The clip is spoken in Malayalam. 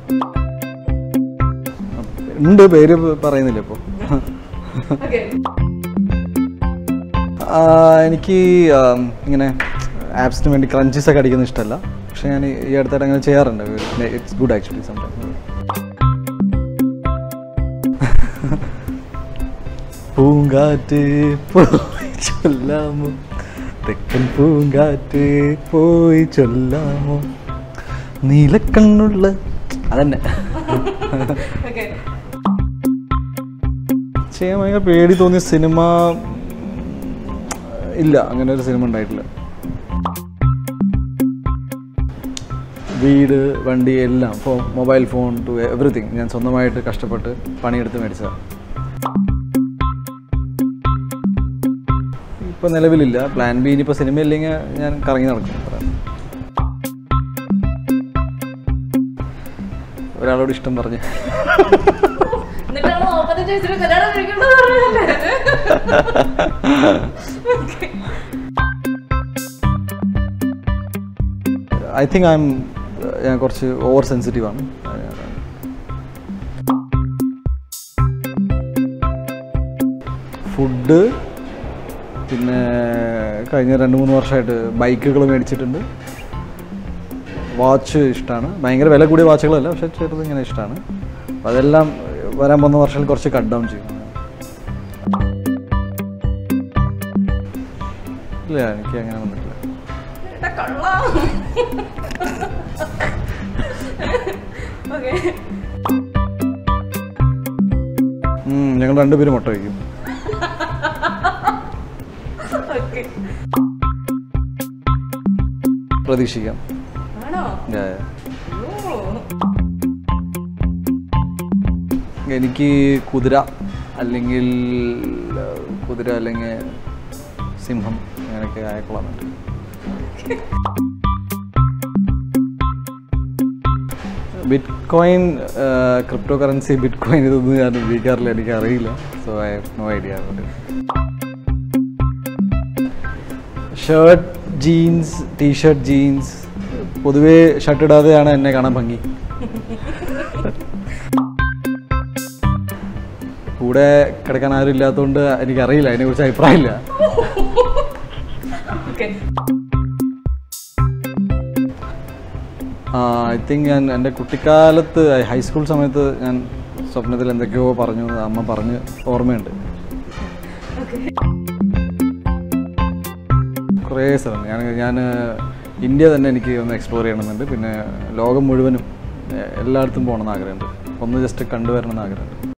ഉണ്ട് പേര് പറയുന്നില്ല ഇപ്പോൾ ഓക്കെ എനിക്ക് ആ, ഇങ്ങനെ ആപ്സിന് വേണ്ടി ക്രഞ്ചസ് ഒക്കെ അടിക്കുന്നത് ഇഷ്ടമല്ല പക്ഷെ ഞാൻ ഈ അടുത്തായിട്ട് അങ്ങനെ ചെയ്യാറുണ്ട് ഇറ്റ്സ് ഗുഡ് ആക്ച്വലി സംടൈം പൂങ്കാറ്റ് പോയി ചൊല്ലാമോ തെക്കൻ പൂങ്കാറ്റ് പോയി ചൊല്ലാമോ നീലക്കണ്ണുള്ള അതന്നെ ഓക്കെ ചെയ്യാൻ ഭയങ്കര പേടി തോന്നിയ സിനിമ ഇല്ല അങ്ങനെ ഒരു സിനിമ ഉണ്ടായിട്ടില്ല വീട് വണ്ടി എല്ലാം ഫോ മൊബൈൽ ഫോൺ ടു എവറിത്തിങ് ഞാൻ സ്വന്തമായിട്ട് കഷ്ടപ്പെട്ട് പണിയെടുത്ത് മേടിച്ചതാണ് ഇപ്പം നിലവിലില്ല പ്ലാൻ ബി ഇനിയിപ്പോൾ സിനിമ ഇല്ലെങ്കിൽ ഞാൻ കറങ്ങി നടക്കും അത്ര. ഒരാളോട് ഇഷ്ടം പറഞ്ഞ് എന്നിട്ടാണ് നാൽപ്പത്തഞ്ച് വയസ്സിൽ കല്യാണം കഴിക്കേണ്ടത് പറഞ്ഞതല്ലേ ഐ തിങ്ക് ഐ എം ഞാൻ കുറച്ച് ഓവർ സെൻസിറ്റീവ് ആണ് ഫുഡ് പിന്നെ കഴിഞ്ഞ രണ്ട് മൂന്ന് വർഷമായിട്ട് ബൈക്കുകൾ മേടിച്ചിട്ടുണ്ട് വാച്ച് ഇഷ്ടമാണ് ഭയങ്കര വില കൂടിയ വാച്ചുകളല്ല പക്ഷെ ചെറുത് ഇങ്ങനെ ഇഷ്ടമാണ് അപ്പോൾ അതെല്ലാം വരാൻ പോകുന്ന വർഷത്തിൽ കുറച്ച് കട്ട് ഡൗൺ ചെയ്യും ഇല്ല എനിക്ക് അങ്ങനെ വന്നിട്ടില്ല എടാ കള്ളാ ഓക്കെ ഉം, ഞങ്ങൾ രണ്ടുപേരും മുട്ട വയ്ക്കും ഓക്കെ പ്രതീക്ഷിക്കാം ആണോ Yeah, yeah. ഓ എനിക്ക് കുതിര അല്ലെങ്കിൽ ഏഹ്, കുതിര അല്ലെങ്കിൽ സിംഹം അങ്ങനെയൊക്കെ ആയിക്കൊള്ളാറുണ്ട് bitcoin cryptocurrency bitcoin ഇതൊന്നും ഞാൻ ഉപയോഗിക്കാറില്ല എനിക്ക് അറിയില്ല so I have no idea shirt jeans t shirt jeans പൊതുവേ ഷർട്ട് ഇടാതെയാണ് എന്നെ കാണാൻ ഭംഗി കൂടെ കിടക്കാൻ ആരും ഇല്ലാത്തതുകൊണ്ട് എനിക്കറിയില്ല അതിനെക്കുറിച്ച് അഭിപ്രായമില്ല ഓക്കെ ഐ തിങ്ക് ഞാൻ എൻ്റെ കുട്ടിക്കാലത്ത് ഹൈസ്കൂൾ സമയത്ത് ഞാൻ സ്വപ്നത്തിൽ എന്തൊക്കെയോ പറഞ്ഞു എന്ന് അമ്മ പറഞ്ഞ് ഓർമ്മയുണ്ട് കുറേ സ്ഥലം ഞാൻ ഞാൻ ഇന്ത്യ തന്നെ എനിക്ക് ഒന്ന് എക്സ്പ്ലോർ ചെയ്യണമെന്നുണ്ട് പിന്നെ ലോകം മുഴുവനും എ- എല്ലായിടത്തും പോകണമെന്ന് ആഗ്രഹമുണ്ട് ഒന്ന് ജസ്റ്റ് കണ്ടുവരണമെന്ന് ആഗ്രഹമുണ്ട്